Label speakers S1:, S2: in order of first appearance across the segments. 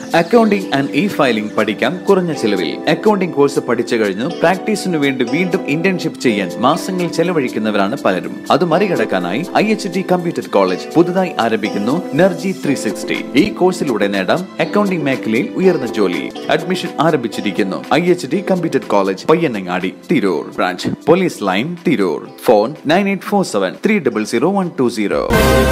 S1: accounting and E filing പഠിക്കാം കുറഞ്ഞ ചിലവിൽ അക്കൗണ്ടിംഗ് കോഴ്സ് പഠിച്ചു കഴിഞ്ഞു പ്രാക്ടീസിനു വേണ്ടി വീണ്ടും ഇന്റേൺഷിപ്പ് ചെയ്യാൻ മാസങ്ങൾ ചെലവഴിക്കുന്നവരാണ് പലരും അത് മറികടക്കാനായി I H T computer college പുതുതായി ആരംഭിക്കുന്നു നർജി ത്രീ സിക്സ്റ്റി ഈ കോഴ്സിലൂടെ നേടാം അക്കൗണ്ടിംഗ് മേഖലയിൽ ഉയർന്ന ജോലി അഡ്മിഷൻ ആരംഭിച്ചിരിക്കുന്നു I H T computer college Payyanangadi Tirur branch police line Tirur phone nine eight four seven three double zero one two zero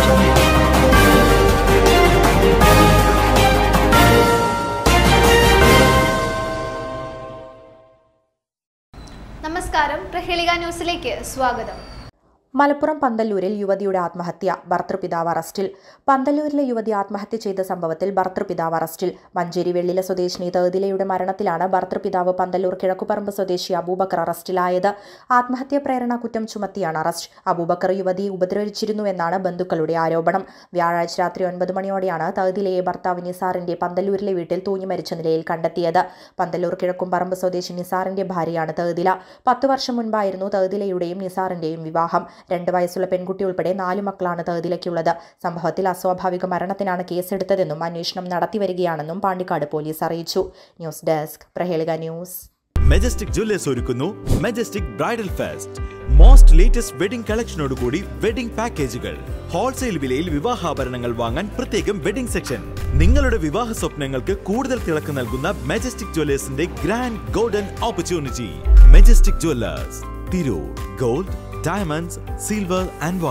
S2: നമസ്കാരം പ്രഹേളിക ന്യൂസിലേക്ക് സ്വാഗതം
S3: മലപ്പുറം പന്തല്ലൂരിൽ യുവതിയുടെ ആത്മഹത്യ ഭർത്തൃപിതാവ് അറസ്റ്റിൽ പന്തല്ലൂരിലെ യുവതി ആത്മഹത്യ ചെയ്ത സംഭവത്തിൽ ഭർത്തൃപിതാവ് അറസ്റ്റിൽ മഞ്ചേരി വെള്ളില സ്വദേശിനി തേതിലയുടെ മരണത്തിലാണ് ഭർത്തൃപിതാവ് പന്തല്ലൂർ കിഴക്കുപറമ്പ് സ്വദേശി അബൂബക്കർ അറസ്റ്റിലായത് ആത്മഹത്യാ പ്രേരണ കുറ്റം ചുമത്തിയാണ് അറസ്റ്റ് അബൂബക്കർ യുവതിയെ ഉപദ്രവിച്ചിരുന്നുവെന്നാണ് ബന്ധുക്കളുടെ ആരോപണം വ്യാഴാഴ്ച രാത്രി ഒൻപത് മണിയോടെയാണ് തേതിലയെ ഭർത്താവ് നിസാറിന്റെ പന്തല്ലൂരിലെ വീട്ടിൽ തൂങ്ങി മരിച്ച നിലയിൽ കണ്ടെത്തിയത് പന്തല്ലൂർ കിഴക്കുംപറമ്പ് സ്വദേശി നിസാറിന്റെ ഭാര്യയാണ് തേതില പത്ത് വർഷം മുൻപായിരുന്നു തേതിലയുടെയും നിസാറിന്റെയും വിവാഹം രണ്ട് വയസ്സുള്ള പെൺകുട്ടി ഉൾപ്പെടെ നാല് മക്കളാണ് തേതിലയ്ക്കുള്ളത് സംഭവത്തിൽ അസ്വാഭാവിക മരണത്തിനാണ് കേസെടുത്തതെന്നും അന്വേഷണം നടത്തിവരികയാണെന്നും പാണ്ടിക്കാട് പോലീസ് അറിയിച്ചു news desk Prahelika news
S4: Majestic jewellers ഒരുക്കുന്നു Majestic bridal fest most latest wedding കളക്ഷനോടുകൂടി വെഡിംഗ് പാക്കേജുകൾ ഹോൾസെയിൽ വിലയിൽ വിവാഹാഭരണങ്ങൾ വാങ്ങാൻ പ്രത്യേകം വെഡിംഗ് സെക്ഷൻ നിങ്ങളുടെ വിവാഹ സ്വപ്നങ്ങൾക്ക് കൂടുതൽ തിളക്കം നൽകുന്ന മെജസ്റ്റിക് ജ്വല്ലേഴ്സിന്റെ grand golden opportunity Majestic jewellers Tirur gold diamonds silver and